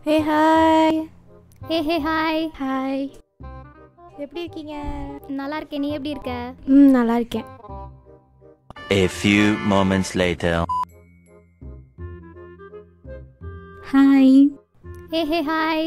ஹே hi hey hey hi hi எப்படி இருக்கீங்க நல்லா இருக்கேன் நீ எப்படி இருக்க ம் நல்லா இருக்கேன் A few moments later. Hi hey hey hi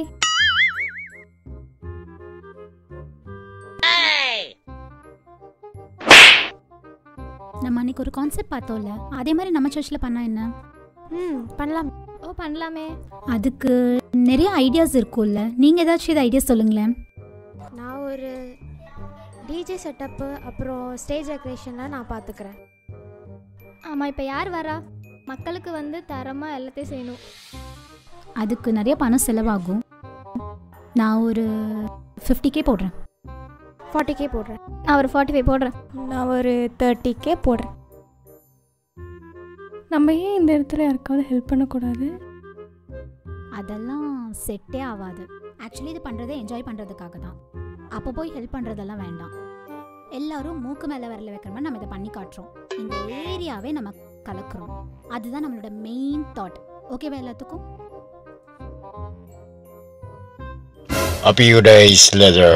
நம்ம அன்னைக்கு ஒரு கான்செப்ட் பார்த்தோம்ல அதே மாதிரி நம்ம சர்ச்சில் பண்ணா என்ன ம் பண்ணலாம் ஓ பண்ணலாமே அதுக்கு நிறைய ஐடியாஸ் இருக்கும்ல நீங்கள் ஏதாச்சும் இது ஐடியாஸ் சொல்லுங்களேன் நான் ஒரு டிஜே செட்டப்பு அப்புறம் ஸ்டேஜ் டெக்கரேஷன்லாம் நான் பார்த்துக்கிறேன் ஆமாம் இப்போ யார் வரா மக்களுக்கு வந்து தரமாக எல்லாத்தையும் செய்யணும் அதுக்கு நிறைய பணம் செலவாகும் நான் ஒரு ஃபிஃப்டி கே போடுறேன் ஃபார்ட்டி கே போடுறேன் நான் ஒரு ஃபார்ட்டி ஃபைவ் போடுறேன் நான் ஒரு தேர்ட்டி கே போடுறேன் நம்ம ஏன் இந்த இடத்துல யாருக்காவது ஹெல்ப் பண்ணக்கூடாது அதெல்லாம் செட்டே ஆகாது ஆக்சுவலி இது பண்ணுறதை என்ஜாய் பண்ணுறதுக்காக தான் அப்போ போய் ஹெல்ப் பண்ணுறதெல்லாம் வேண்டாம் எல்லாரும் மூக்கு மேலே வரல வைக்கிற மாதிரி நம்ம இதை பண்ணி காட்டுறோம் இந்த ஏரியாவே நம்ம கலக்குறோம் அதுதான் நம்மளோட மெயின் தாட் ஓகேவா எல்லாத்துக்கும் A few days later.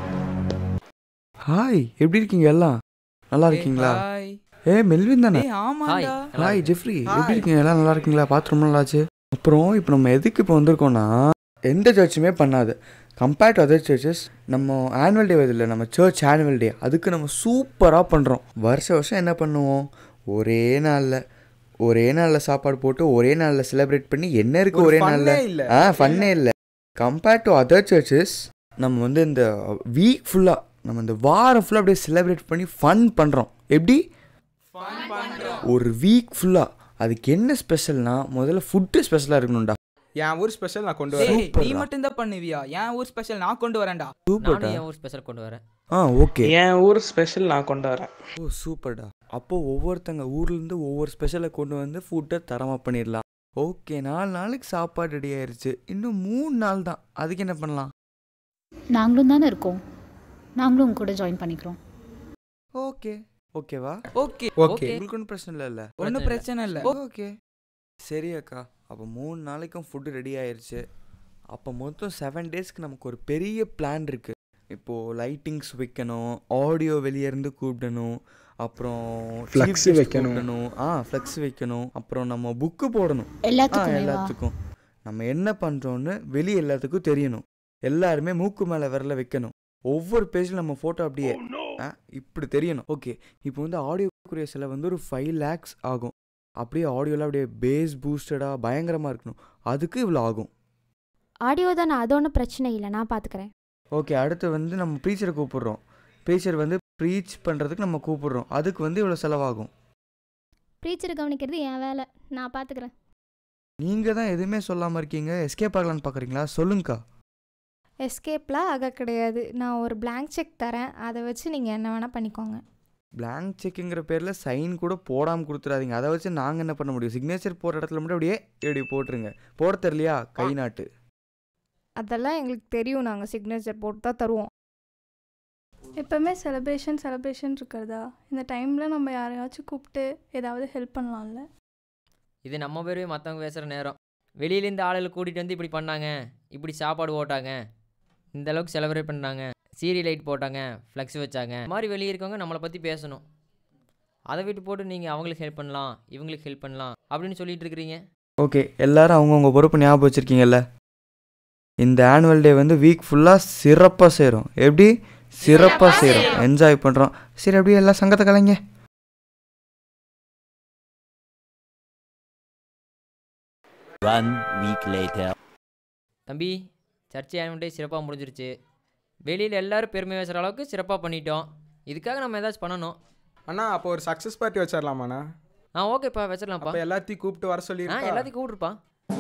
Hi எப்படி இருக்கீங்க எல்லாம் நல்லா இருக்கீங்களா ஹாய் ஏ மெல்வின் தானே ஏய் ஆமாடா ஹாய் ஜெஃப்ரி எப்படி இருக்கீங்க எல்லாம் நல்லா இருக்கீங்களா பார்த்து ரொம்ப நல்லா ஆச்சு அப்புறம் இப்போ நம்ம எதுக்கு இப்போ வந்திருக்கோம்னா எந்த சர்ச்சுமே பண்ணாது கம்பேர்ட் டு அதர் சர்ச்சஸ் நம்ம ஆனுவல் டே வருது நம்ம சர்ச் ஆனுவல் டே அதுக்கு நம்ம சூப்பராக பண்ணுறோம் வருஷ வருஷம் என்ன பண்ணுவோம் ஒரே நாளில் ஒரே நாளில் சாப்பாடு போட்டு ஒரே நாளில் செலிப்ரேட் பண்ணி என்ன இருக்குது ஒரு ஒரே fun நாளில் ஏ இல்ல. ஆ ஃபன்னே இல்லை கம்பேர்ட் டு அதர் சர்ச்சஸ் நம்ம வந்து இந்த வீக் ஃபுல்லாக நம்ம இந்த வாரம் ஃபுல்லாக அப்படியே செலிப்ரேட் பண்ணி ஃபன் பண்ணுறோம் எப்படி ஒரு வீக் ஃபுல்லாக அதுக்கு என்ன ஸ்பெஷல்னா முதல்ல ஃபுட்டு ஸ்பெஷலாக இருக்கணும்டா என் ஊர் ஸ்பெஷல் நான் கொண்டு வரேன் Super நீ டா. மட்டும் தான் பண்ணுவியா என் ஊர் ஸ்பெஷல் நான் கொண்டு வரேன்டா சூப்பர்டா நானும் என் ஊர் ஸ்பெஷல் கொண்டு வரேன் ஆ ஓகே என் ஊர் ஸ்பெஷல் நான் கொண்டு வரேன் ஓ சூப்பர்டா அப்போ ஒவ்வொருத்தங்க ஊர்லேருந்து ஒவ்வொரு ஸ்பெஷலை கொண்டு வந்து ஃபுட்டை தரமாக பண்ணிடலாம் ஓகே நாலு நாளைக்கு சாப்பாடு ரெடி ஆயிருச்சு இன்னும் மூணு நாள் தான் அதுக்கு என்ன பண்ணலாம் நாங்களும் தானே இருக்கோம் நாங்களும் உங்க கூட ஜாயின் பண்ணிக்கிறோம் ஓகே ஓகேவா ஓகே ஓகே உங்களுக்கு ஒன்றும் பிரச்சனை இல்லை ஒன்றும் பிரச்சனை இல்லை ஓகே சரி அக்கா அப்போ மூணு நாளைக்கும் ஃபுட்டு ரெடி ஆயிருச்சு அப்போ மொத்தம் செவன் டேஸ்க்கு நமக்கு ஒரு பெரிய பிளான் இருக்குது இப்போது லைட்டிங்ஸ் வைக்கணும் ஆடியோ வெளியே இருந்து கூப்பிடணும் அப்புறம் Flux chief guest வைக்கணும். கூப்பிடணும் ஆ ஃப்ளெக்ஸ் வைக்கணும் அப்புறம் நம்ம புக்கு போடணும் ஆ எல்லாத்துக்கும் எல்லாத்துக்கும் நம்ம என்ன பண்ணுறோன்னு வெளியே எல்லாத்துக்கும் தெரியணும் எல்லாருமே மூக்கு மேலே விரல வைக்கணும் ஒவ்வொரு பேஜில் நம்ம ஃபோட்டோ அப்படியே ஆ, இப்படி தெரியணும் ஓகே இப்போ வந்து ஆடியோக்குரிய செலவு வந்து ஒரு ஃபைவ் லேக்ஸ் ஆகும் அப்படியே ஆடியோவில் அப்படியே பேஸ் பூஸ்டடாக பயங்கரமாக இருக்கணும் அதுக்கு இவ்வளோ ஆகும் ஆடியோ தானே அது ஒன்றும் பிரச்சனை இல்லை நான் பார்த்துக்கிறேன் ஓகே அடுத்து வந்து நம்ம ப்ரீச்சரை கூப்பிடுறோம் ப்ரீச்சர் வந்து ப்ரீச் பண்ணுறதுக்கு நம்ம கூப்பிடுறோம் அதுக்கு வந்து இவ்வளோ செலவாகும் ப்ரீச்சர் கவனிக்கிறது என் வேலை நான் பார்த்துக்கிறேன் நீங்கள் தான் எதுவுமே சொல்லாமல் இருக்கீங்க எஸ்கேப் ஆகலான்னு பார்க்குறீங்களா சொல்லுங்கக்கா எஸ்கேப்லாம் ஆக கிடையாது நான் ஒரு blank செக் தரேன் அதை வச்சு நீங்கள் என்ன வேணால் பண்ணிக்கோங்க blank செக்குங்கிற பேரில் சைன் கூட போடாமல் கொடுத்துறாதீங்க அதை வச்சு நாங்கள் என்ன பண்ண முடியும் சிக்னேச்சர் போடுற இடத்துல மட்டும் அப்படியே இப்படி போட்டுருங்க போட தெரியலையா கை நாட்டு அதெல்லாம் எங்களுக்கு தெரியும் நாங்கள் சிக்னேச்சர் போட்டு தான் தருவோம் எப்போவுமே செலிப்ரேஷன் செலிப்ரேஷன் இருக்கிறதா இந்த டைமில் நம்ம யாரையாச்சும் கூப்பிட்டு ஏதாவது ஹெல்ப் பண்ணலாம்ல இது நம்ம பேருவே மற்றவங்க பேசுகிற நேரம் வெளியிலேருந்து ஆளுகளை கூட்டிகிட்டு வந்து இப்படி பண்ணாங்க இப்படி சாப்பாடு போட்டாங்க இந்த அளவுக்கு செலிப்ரேட் பண்ணாங்க சீரி லைட் போட்டாங்க ஃப்ளெக்ஸ் வச்சாங்க இந்த மாதிரி வெளியே இருக்கவங்க நம்மளை பற்றி பேசணும் அதை விட்டு போட்டு நீங்கள் அவங்களுக்கு ஹெல்ப் பண்ணலாம் இவங்களுக்கு ஹெல்ப் பண்ணலாம் அப்படின்னு சொல்லிட்டு இருக்கிறீங்க ஓகே எல்லாரும் அவங்கவுங்க பொறுப்பு ஞாபகம் வச்சுருக்கீங்கல்ல இந்த ஆனுவல் டே வந்து வீக் ஃபுல்லாக சிறப்பாக செய்கிறோம் எப்படி சிறப்பாக செய்கிறோம் என்ஜாய் பண்ணுறோம் சரி அப்படியே எல்லாம் சங்கத்தை கலைங்க One week later. தம்பி சர்ச்சை ஆனுவல் சிறப்பாக முடிஞ்சிருச்சு வெளியில் எல்லாரும் பெருமை பேசுகிற அளவுக்கு சிறப்பாக பண்ணிட்டோம் இதுக்காக நம்ம ஏதாச்சும் பண்ணணும் அண்ணா அப்போ ஒரு சக்ஸஸ் பார்ட்டி வச்சிடலாமாண்ணா ஆ ஓகேப்பா வச்சிடலாம்ப்பா அப்போ எல்லாத்தையும் கூப்பிட்டு வர சொல்லி ஆ எல்லாத்தையும் கூப்பிட்ருப்பா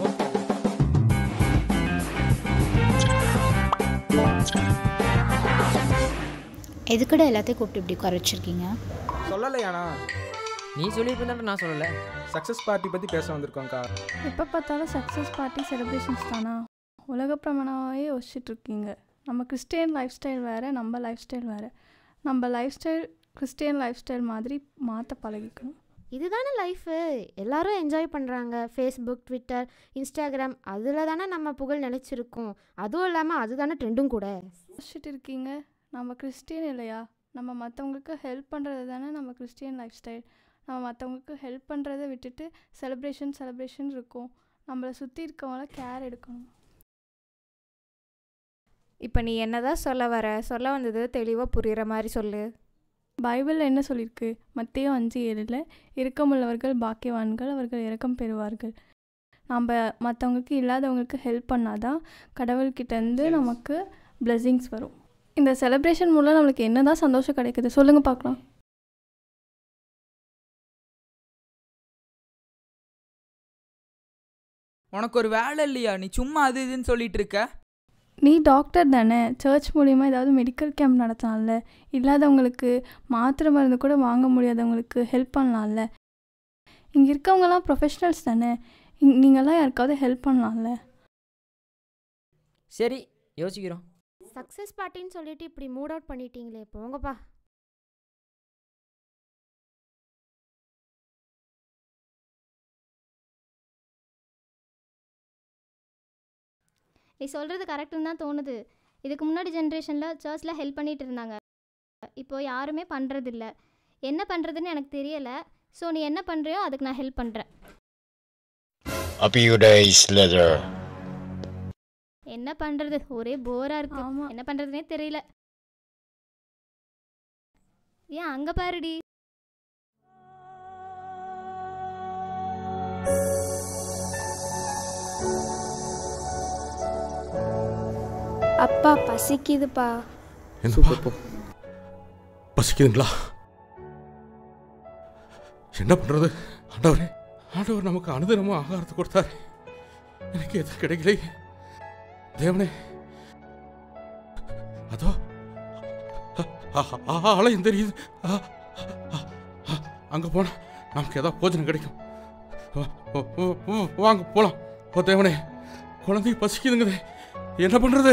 எதுக்கட எல்லாத்தையும் கூப்பிட்டு இப்படி உட்கார வச்சிருக்கீங்க சொல்லலையாண்ணா நீ சொல்லியிருப்பா நான் சொல்லலை சக்ஸஸ் பார்ட்டி பற்றி பேச வந்திருக்கோங்க்கா எப்போ பார்த்தாலும் சக்ஸஸ் பார்ட்டி செலிப்ரேஷன்ஸ் தானா உலக பிரமாணமாகவே யோசிச்சுட்டு இருக்கீங்க நம்ம கிறிஸ்டியன் லைஃப் ஸ்டைல் வேறு நம்ம லைஃப் ஸ்டைல் வேறு நம்ம lifestyle Christian lifestyle மாதிரி மாற்ற பழகிக்கணும் இதுதானே லைஃபு எல்லாரும் என்ஜாய் பண்ணுறாங்க ஃபேஸ்புக் ட்விட்டர் இன்ஸ்டாகிராம் அதில் தானே நம்ம புகழ் நிலச்சிருக்கோம் அதுவும் இல்லாமல் அதுதானே ட்ரெண்டும் கூட யோசிச்சுட்டு இருக்கீங்க நம்ம கிறிஸ்டியன் இல்லையா நம்ம மற்றவங்களுக்கு ஹெல்ப் பண்ணுறது தானே நம்ம கிறிஸ்டியன் லைஃப் ஸ்டைல் நம்ம மற்றவங்களுக்கு ஹெல்ப் பண்ணுறதை விட்டுட்டு செலிப்ரேஷன் செலிப்ரேஷன் இருக்கும் நம்மளை சுற்றி இருக்கவங்கள கேர் எடுக்கணும் இப்போ நீ என்னதான் சொல்ல வர சொல்ல வந்தது தெளிவாக புரிகிற மாதிரி சொல்லு பைபிளில் என்ன சொல்லியிருக்கு மத்தியும் அஞ்சு ஏழில் இரக்கமுள்ளவர்கள் பாக்கியவான்கள் அவர்கள் இரக்கம் பெறுவார்கள் நம்ம மற்றவங்களுக்கு இல்லாதவங்களுக்கு ஹெல்ப் பண்ணாதான் கடவுள்கிட்டேருந்து நமக்கு பிளெஸிங்ஸ் வரும் இந்த செலிப்ரேஷன் மூலம் நம்மளுக்கு என்ன தான் சந்தோஷம் கிடைக்குது சொல்லுங்கள் பார்க்கலாம் உனக்கு ஒரு வேலை இல்லையா நீ சும்மா அது இதுன்னு சொல்லிட்டு இருக்க நீ டாக்டர் தானே சர்ச் மூலிமா ஏதாவது மெடிக்கல் கேம்ப் நடத்தலாம்ல இல்லாதவங்களுக்கு மாத்திரை மருந்து கூட வாங்க முடியாதவங்களுக்கு ஹெல்ப் பண்ணலாம்ல இங்கே இருக்கவங்கலாம் ப்ரொஃபஷனல்ஸ் தானே இங் நீங்கள்லாம் யாருக்காவது ஹெல்ப் பண்ணலாம்ல சரி யோசிக்கிறோம் சக்ஸஸ் பார்ட்டின்னு சொல்லிட்டு இப்படி மூட் அவுட் பண்ணிட்டீங்களே போங்கப்பா நீ சொல்கிறது கரெக்டுன்னு தான் தோணுது இதுக்கு முன்னாடி ஜென்ரேஷனில் சர்ச்சில் ஹெல்ப் பண்ணிட்டு இருந்தாங்க இப்போ யாருமே பண்ணுறதில்ல என்ன பண்ணுறதுன்னு எனக்கு தெரியலை ஸோ நீ என்ன பண்ணுறியோ அதுக்கு நான் ஹெல்ப் பண்ணுறேன் A few days later. என்ன பண்ணுறது ஒரே போராக இருக்கு என்ன பண்ணுறதுனே தெரியல ஏன் அங்கே பாருடி அப்பா பசிக்குதுப்பா என்னப்பா பசிக்குதுங்களா என்ன பண்றது ஆண்டவரே ஆண்டவர் நமக்கு அனுதினமும் ஆகாரத்தை கொடுத்தாரு எனக்கு எது கிடைக்கல தேவனே அதோ அ- அ- அ- ஆலயம் தெரியுது அ- அ- அ- அங்க போனா நமக்கு ஏதாவது போஜனம் கிடைக்கும் வா- வா- வா- வா- வாங்க போலாம் ஓ தேவனே குழந்தை பசிக்குதுங்குதே என்ன பண்றது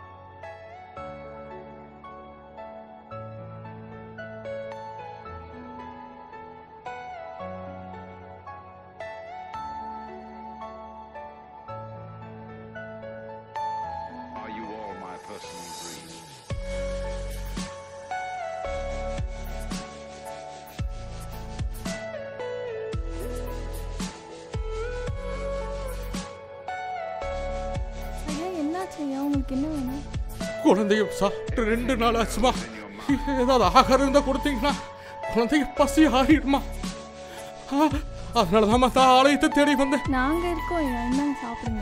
Are you all my personal dreams? ஐயா என்னாச்சு ஐயா உங்களுக்கு என்ன வேணும் குழந்தைய சாப்பிட்டு ரெண்டு நாள் ஆச்சுமா ஏதாவது ஆகாரம் இருந்தா கொடுத்தீங்கன்னா குழந்தைய பசி ஆறிடுமா அதனால தான் தான் ஆலயத்தை தேடி வந்தேன் நாங்கள் இருக்கோம் ஐயா என்னங்க சாப்பிடுங்க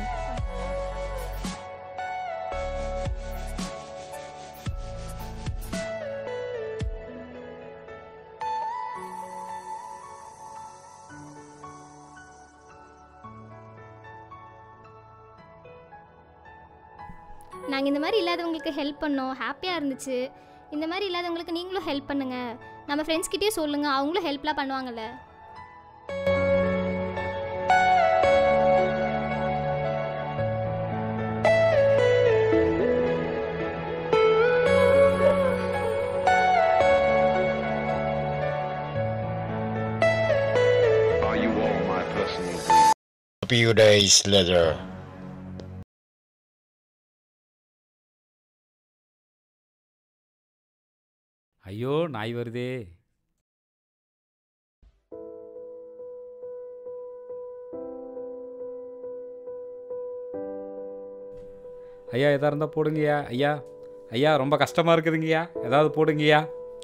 நாங்கள் இந்த மாதிரி இல்லாதவங்களுக்கு ஹெல்ப் பண்ணோம் ஹாப்பியாக இருந்துச்சு இந்த மாதிரி இல்லாதவங்களுக்கு நீங்களும் ஹெல்ப் பண்ணுங்கள் நம்ம ஃப்ரெண்ட்ஸ்கிட்டயே சொல்லுங்கள் அவங்களும் ஹெல்ப்லாம் பண்ணுவாங்கல்ல Are you all my personal dreams? A few days later. ஐயோ நாய் வருதே ஐயா எதா இருந்தால் போடுங்கய்யா ஐயா ஐயா ரொம்ப கஷ்டமாக இருக்குதுங்கய்யா ஏதாவது போடுங்கய்யா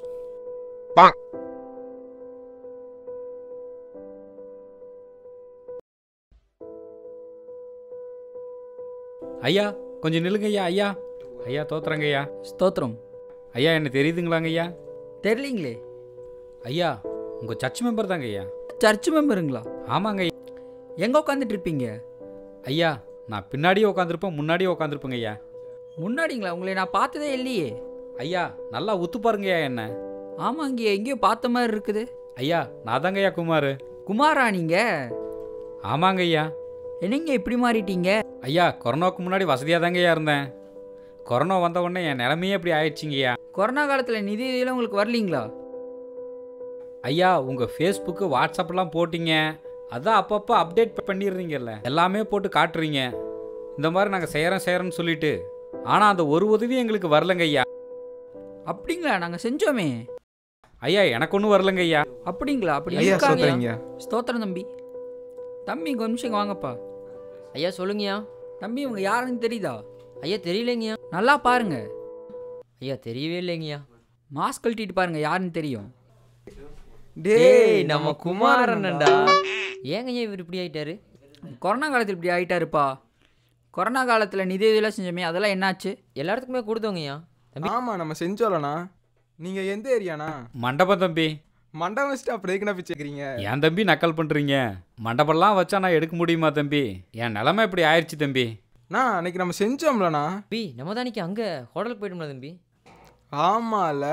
ஐயா கொஞ்சம் நில்லுங்க ஐயா ஐயா ஐயா தோத்துறங்க ஐயா ஸ்தோத்திரம் ஐயா என்ன தெரியுதுங்களாங்க ஐயா தெரியலீங்களே ஐயா உங்கள் சர்ச் மெம்பர் தாங்க ஐயா சர்ச் மெம்பருங்களா ஆமாங்க ஐயா எங்கே உட்காந்துட்டு இருப்பீங்க ஐயா நான் பின்னாடியே உட்காந்துருப்பேன் முன்னாடியே உட்காந்துருப்பேங்க ஐயா முன்னாடிங்களா உங்களை நான் பார்த்ததே இல்லையே ஐயா நல்லா உத்து பாருங்கய்யா என்ன ஆமாங்க எங்கேயோ பார்த்த மாதிரி இருக்குது ஐயா நான் தாங்க ஐயா குமார் குமாரா நீங்க ஆமாங்க ஐயா என்னங்க இப்படி மாறிட்டீங்க ஐயா கொரோனாவுக்கு முன்னாடி வசதியாக தாங்க ஐயா இருந்தேன் கொரோனா வந்த உடனே என் நிலைமையே இப்படி ஆயிடுச்சிங்கய்யா கொரோனா காலத்தில் நிதி இதெல்லாம் உங்களுக்கு வரலீங்களா ஐயா உங்கள் ஃபேஸ்புக்கு வாட்ஸ்அப்லாம் போட்டிங்க அதான் அப்பப்போ அப்டேட் பண்ணிடுறீங்கல்ல எல்லாமே போட்டு காட்டுறீங்க இந்த மாதிரி நாங்கள் செய்கிறோம் செய்கிறோன்னு சொல்லிட்டு ஆனால் அந்த ஒரு உதவி எங்களுக்கு வரலங்க ஐயா அப்படிங்களா நாங்கள் செஞ்சோமே ஐயா எனக்கு ஒன்றும் வரலங்க ஐயா அப்படிங்களா அப்படி ஐயா, இருக்காங்க ஸ்தோத்திரங்க. ஸ்தோத்திரம் தம்பி தம்பி இங்க ஒரு நிமிஷம் இங்க வாங்கப்பா ஐயா சொல்லுங்கய்யா தம்பி இவங்க யாருன்னு தெரியுதா ஐயா தெரியலைங்கய்யா நல்லா பாருங்க ஐயா தெரியவே இல்லைங்கய்யா மாஸ்க் கழட்டிட்டு பாருங்க யாருன்னு தெரியும் டேய் நம்ம குமாரண்ணன்டா ஏங்கய்யா இவர் இப்படி ஆயிட்டாரு கொரோனா காலத்தில் இப்படி ஆயிட்டாருப்பா கொரோனா காலத்தில் நிதி உதவியெல்லாம் செஞ்சோமே அதெல்லாம் என்னாச்சு எல்லா இடத்துக்குமே கொடுத்தோங்கய்யா ஆமா நம்ம செஞ்சோலண்ணா நீங்க எந்த ஏரியாண்ணா மண்டபம் தம்பி மண்டபம் வச்சுட்டு அப்புறம் எதுக்குண்ணா பிச்சைக்கிறீங்க ஏன் தம்பி நக்கல் பண்ணுறீங்க மண்டபம்லாம் வச்சா நான் எடுக்க முடியுமா தம்பி என் நிலமை இப்படி ஆயிடுச்சு தம்பி நான் அன்னைக்கு நம்ம செஞ்சோம்லண்ணா தம்பி நம்ம தான் அன்னைக்கு அங்கே ஹோட்டலுக்கு போயிட்டோம்ல தம்பி ஆமால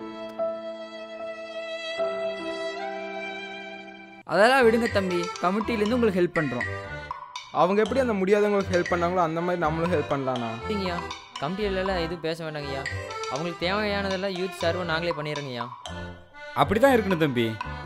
அதெல்லாம் விடுங்க தம்பி கமிட்டிலேருந்து உங்களுக்கு ஹெல்ப் பண்ணுறோம் அவங்க எப்படி அந்த முடியாதவங்களுக்கு ஹெல்ப் பண்ணாங்களோ அந்த மாதிரி நம்மளும் ஹெல்ப் பண்ணலாண்ணா சரிங்கய்யா கமிட்டியிலலாம் எதுவும் பேச வேண்டாங்கய்யா அவங்களுக்கு தேவையானதெல்லாம் யூத் சர்வ் நாங்களே பண்ணிடுறோங்கய்யா அப்படி தான் இருக்கணும் தம்பி